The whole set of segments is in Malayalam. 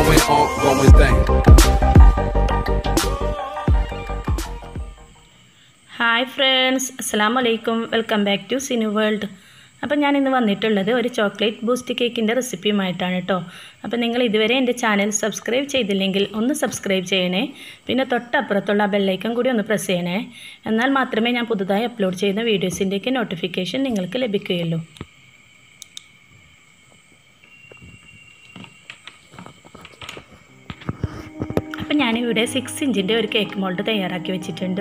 going on, going thing. Hi friends അസ്സാം വലൈക്കും welcome back to Sinu world അപ്പോൾ ഞാൻ ഇന്ന് വന്നിട്ടുള്ളത് ഒരു ചോക്ലേറ്റ് ബൂസ്റ്റ് കേക്കിൻ്റെ റെസിപ്പിയുമായിട്ടാണ് കേട്ടോ അപ്പോൾ നിങ്ങൾ ഇതുവരെ എൻ്റെ ചാനൽ സബ്സ്ക്രൈബ് ചെയ്തില്ലെങ്കിൽ ഒന്ന് സബ്സ്ക്രൈബ് ചെയ്യണേ പിന്നെ തൊട്ടപ്പുറത്തുള്ള ബെല്ലൈക്കൺ കൂടി ഒന്ന് പ്രസ് ചെയ്യണേ എന്നാൽ മാത്രമേ ഞാൻ പുതുതായി അപ്ലോഡ് ചെയ്യുന്ന വീഡിയോസിൻ്റെയൊക്കെ നോട്ടിഫിക്കേഷൻ നിങ്ങൾക്ക് ലഭിക്കുകയുള്ളൂ അപ്പം ഞാനിവിടെ സിക്സ് ഇഞ്ചിൻ്റെ ഒരു കേക്ക് മോൾഡ് തയ്യാറാക്കി വെച്ചിട്ടുണ്ട്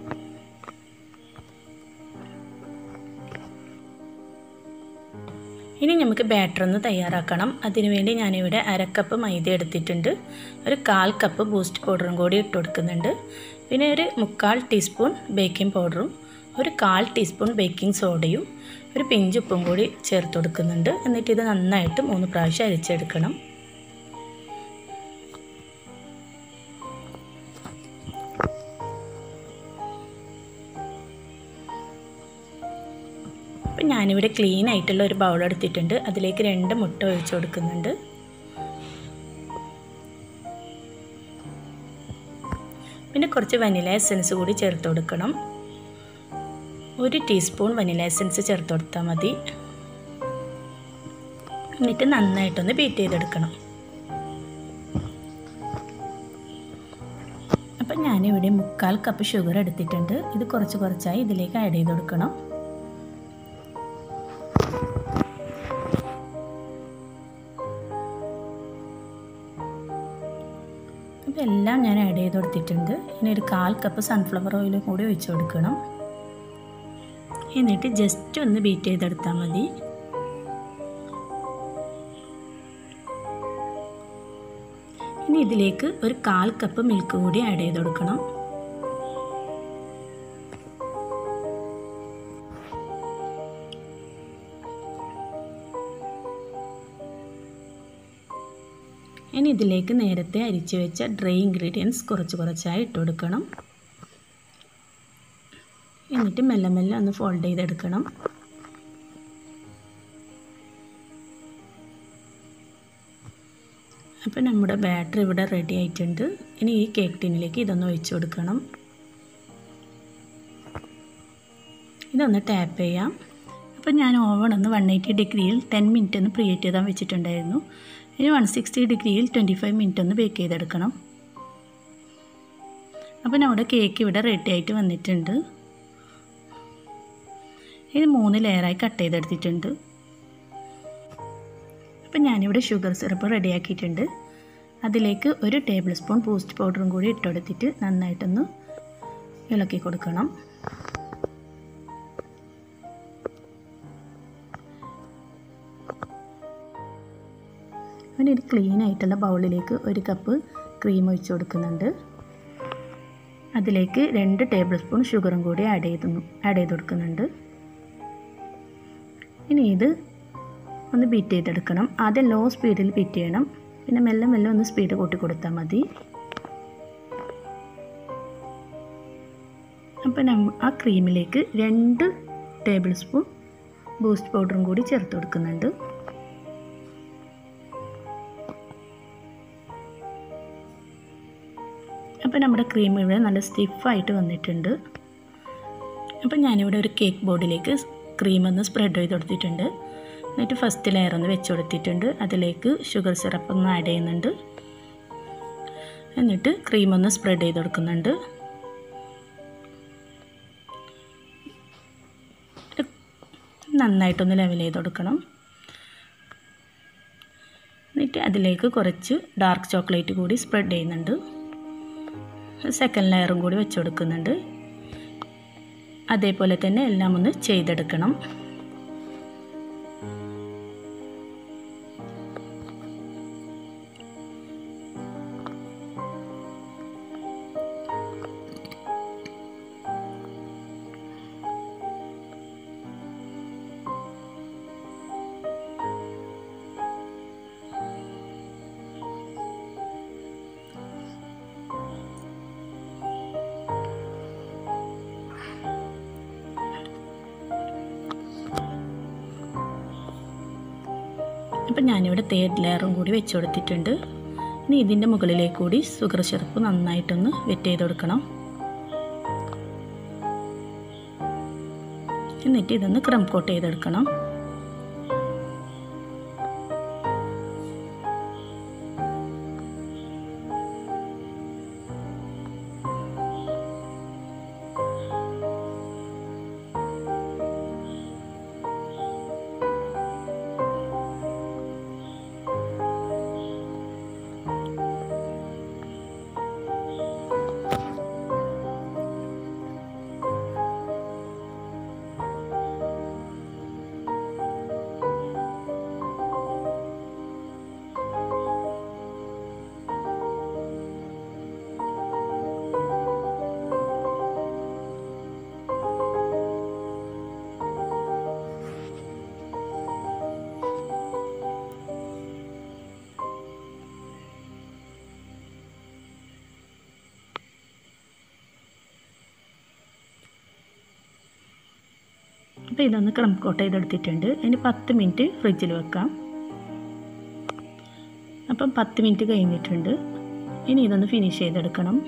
ഇനി നമുക്ക് ബാറ്റർ ഒന്ന് തയ്യാറാക്കണം അതിനുവേണ്ടി ഞാനിവിടെ അരക്കപ്പ് മൈദ എടുത്തിട്ടുണ്ട് ഒരു കാൽ കപ്പ് ബൂസ്റ്റ് പൗഡറും കൂടി ഇട്ട് കൊടുക്കുന്നുണ്ട് പിന്നെ ഒരു മുക്കാൽ ടീസ്പൂൺ ബേക്കിംഗ് പൗഡറും ഒരു കാൽ ടീസ്പൂൺ ബേക്കിംഗ് സോഡയും ഒരു പിഞ്ച് ഉപ്പും കൂടി ചേർത്ത് കൊടുക്കുന്നുണ്ട് എന്നിട്ട് ഇത് നന്നായിട്ട് മൂന്ന് പ്രാവശ്യം അരിച്ചെടുക്കണം അപ്പം ഞാനിവിടെ ക്ലീൻ ആയിട്ടുള്ള ഒരു ബൗൾ എടുത്തിട്ടുണ്ട് അതിലേക്ക് രണ്ട് മുട്ട ഒഴിച്ചു കൊടുക്കുന്നുണ്ട് പിന്നെ കുറച്ച് വനില എസൻസ് കൂടി ചേർത്ത് കൊടുക്കണം ഒരു ടീസ്പൂൺ വനില എസൻസ് ചേർത്ത് കൊടുത്താൽ മതി എന്നിട്ട് നന്നായിട്ടൊന്ന് ബീറ്റ് ചെയ്തെടുക്കണം അപ്പം ഞാനിവിടെ മുക്കാൽ കപ്പ് ഷുഗർ എടുത്തിട്ടുണ്ട് ഇത് കുറച്ച് കുറച്ചായി ഇതിലേക്ക് ആഡ് ചെയ്ത് കൊടുക്കണം അപ്പോൾ എല്ലാം ഞാൻ ആഡ് ചെയ്ത് കൊടുത്തിട്ടുണ്ട് ഇനി ഒരു കാൽ കപ്പ് സൺഫ്ലവർ ഓയിലും കൂടി ഒഴിച്ച് കൊടുക്കണം എന്നിട്ട് ജസ്റ്റ് ഒന്ന് ബീറ്റ് ചെയ്തെടുത്താൽ മതി ഇനി ഇതിലേക്ക് ഒരു കാൽ കപ്പ് മിൽക്ക് കൂടി ആഡ് ചെയ്ത് കൊടുക്കണം ഇനി ഇതിലേക്ക് നേരത്തെ അരിച്ചു വെച്ച ഡ്രൈ ഇൻഗ്രീഡിയൻസ് കുറച്ച് കുറച്ചായി ഇട്ട് കൊടുക്കണം എന്നിട്ട് മെല്ലെ മെല്ലെ ഒന്ന് ഫോൾഡ് ചെയ്തെടുക്കണം അപ്പോൾ നമ്മുടെ ബാറ്റർ ഇവിടെ റെഡി ആയിട്ടുണ്ട് ഇനി ഈ കേക്ക് ടിന്നിലേക്ക് ഇതൊന്ന് ഒഴിച്ചു കൊടുക്കണം ഇതൊന്ന് ടാപ്പ് ചെയ്യാം അപ്പോൾ ഞാൻ ഓവൺ ഒന്ന് വൺ എയ്റ്റി ഡിഗ്രിയിൽ ടെൻ മിനിറ്റ് ഒന്ന് പ്രീഹീറ്റ് ചെയ്താൽ വെച്ചിട്ടുണ്ടായിരുന്നു ഇനി വൺ സിക്സ്റ്റി ഡിഗ്രിയിൽ ട്വൻറ്റി ഫൈവ് മിനിറ്റ് ഒന്ന് ബേക്ക് ചെയ്തെടുക്കണം അപ്പോൾ നമ്മുടെ കേക്ക് ഇവിടെ റെഡി ആയിട്ട് വന്നിട്ടുണ്ട് ഇത് മൂന്ന് ലെയറായി കട്ട് ചെയ്തെടുത്തിട്ടുണ്ട് അപ്പം ഞാനിവിടെ ഷുഗർ സിറപ്പ് റെഡിയാക്കിയിട്ടുണ്ട് അതിലേക്ക് ഒരു ടേബിൾ സ്പൂൺ ബൂസ്റ്റ് പൗഡറും കൂടി ഇട്ടെടുത്തിട്ട് നന്നായിട്ടൊന്ന് ഇളക്കി കൊടുക്കണം പിന്നെ ഒരു ക്ലീൻ ആയിട്ടുള്ള ബൗളിലേക്ക് ഒരു കപ്പ് ക്രീം ഒഴിച്ച് കൊടുക്കുന്നുണ്ട് അതിലേക്ക് രണ്ട് ടേബിൾ സ്പൂൺ ഷുഗറും കൂടി ആഡ് ചെയ്ത് ആഡ് ചെയ്ത് കൊടുക്കുന്നുണ്ട് ഇനി ഇത് ഒന്ന് ബീറ്റ് ചെയ്തെടുക്കണം ആദ്യം ലോ സ്പീഡിൽ ബീറ്റ് ചെയ്യണം പിന്നെ മെല്ലെ മെല്ലെ ഒന്ന് സ്പീഡ് കൂട്ടി കൊടുത്താൽ മതി അപ്പം നമ്മ ആ ക്രീമിലേക്ക് രണ്ട് ടേബിൾ സ്പൂൺ ബൂസ്റ്റ് പൗഡറും കൂടി ചേർത്ത് കൊടുക്കുന്നുണ്ട് അപ്പോൾ നമ്മുടെ ക്രീം ഇവിടെ നല്ല സ്റ്റിഫായിട്ട് വന്നിട്ടുണ്ട് അപ്പോൾ ഞാനിവിടെ ഒരു കേക്ക് ബോർഡിലേക്ക് ക്രീം ഒന്ന് സ്പ്രെഡ് ചെയ്ത് കൊടുത്തിട്ടുണ്ട് എന്നിട്ട് ഫസ്റ്റ് ലെയർ ഒന്ന് വെച്ച് കൊടുത്തിട്ടുണ്ട് അതിലേക്ക് ഷുഗർ സിറപ്പ് ഒന്ന് ആഡ് ചെയ്യുന്നുണ്ട് എന്നിട്ട് ക്രീം ഒന്ന് സ്പ്രെഡ് ചെയ്ത് കൊടുക്കുന്നുണ്ട് നന്നായിട്ടൊന്ന് ലെവൽ ചെയ്ത് കൊടുക്കണം എന്നിട്ട് അതിലേക്ക് കുറച്ച് ഡാർക്ക് ചോക്ലേറ്റ് കൂടി സ്പ്രെഡ് ചെയ്യുന്നുണ്ട് സെക്കൻഡ് ലെയറും കൂടി വെച്ച് കൊടുക്കുന്നുണ്ട് അതേപോലെ തന്നെ എല്ലാം ഒന്ന് ചെയ്തെടുക്കണം അപ്പം ഞാനിവിടെ തേർഡ് ലെയറും കൂടി വെച്ച് കൊടുത്തിട്ടുണ്ട് ഇനി ഇതിൻ്റെ മുകളിലേക്ക് കൂടി ഷുഗർ സിറപ്പ് നന്നായിട്ടൊന്ന് വെറ്റ് ചെയ്ത് കൊടുക്കണം എന്നിട്ട് ഇതൊന്ന് ക്രം കോട്ട് ചെയ്തെടുക്കണം അപ്പോൾ ഇതൊന്ന് ക്രം കോട്ട് ചെയ്തെടുത്തിട്ടുണ്ട് ഇനി പത്ത് മിനിറ്റ് ഫ്രിഡ്ജിൽ വെക്കാം അപ്പം പത്ത് മിനിറ്റ് കഴിഞ്ഞിട്ടുണ്ട് ഇനി ഇതൊന്ന് ഫിനിഷ് ചെയ്തെടുക്കണം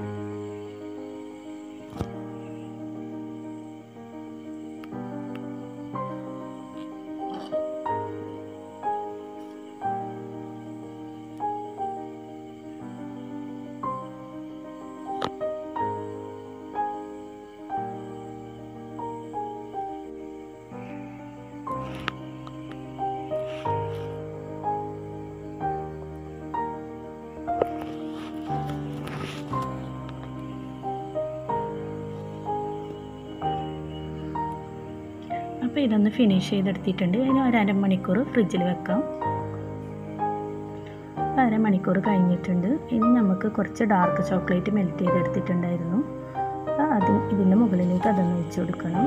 അപ്പോൾ ഇതൊന്ന് ഫിനിഷ് ചെയ്തെടുത്തിട്ടുണ്ട് ഇനി ഒരു അരമണിക്കൂർ ഫ്രിഡ്ജിൽ വെക്കാം അപ്പോൾ അരമണിക്കൂർ കഴിഞ്ഞിട്ടുണ്ട് ഇനി നമുക്ക് കുറച്ച് ഡാർക്ക് ചോക്ലേറ്റ് മെൽറ്റ് ചെയ്തെടുത്തിട്ടുണ്ടായിരുന്നു അപ്പോൾ അത് ഇതിൻ്റെ മുകളിലേക്ക് അതൊന്ന് വെച്ച് കൊടുക്കണം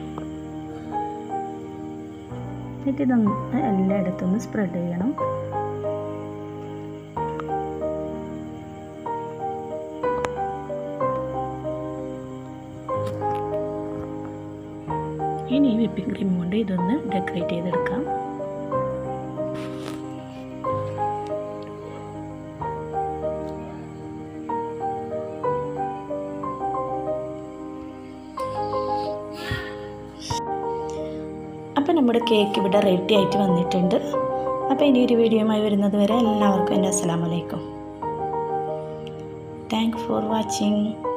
എന്നിട്ട് ഇതൊന്ന് എല്ലായിടത്തൊന്ന് സ്പ്രെഡ് ചെയ്യണം ഇനി ഈ വിപ്പിംഗ് ക്രീം കൊണ്ട് ഇതൊന്ന് ഡെക്കറേറ്റ് ചെയ്തെടുക്കാം അപ്പോൾ നമ്മുടെ കേക്ക് ഇവിടെ റെഡി ആയിട്ട് വന്നിട്ടുണ്ട് അപ്പോൾ ഇനി ഒരു വീഡിയോയുമായി വരുന്നത് വരെ എല്ലാവർക്കും എൻ്റെ അസ്സലാമലൈക്കും താങ്ക് ഫോർ വാച്ചിങ്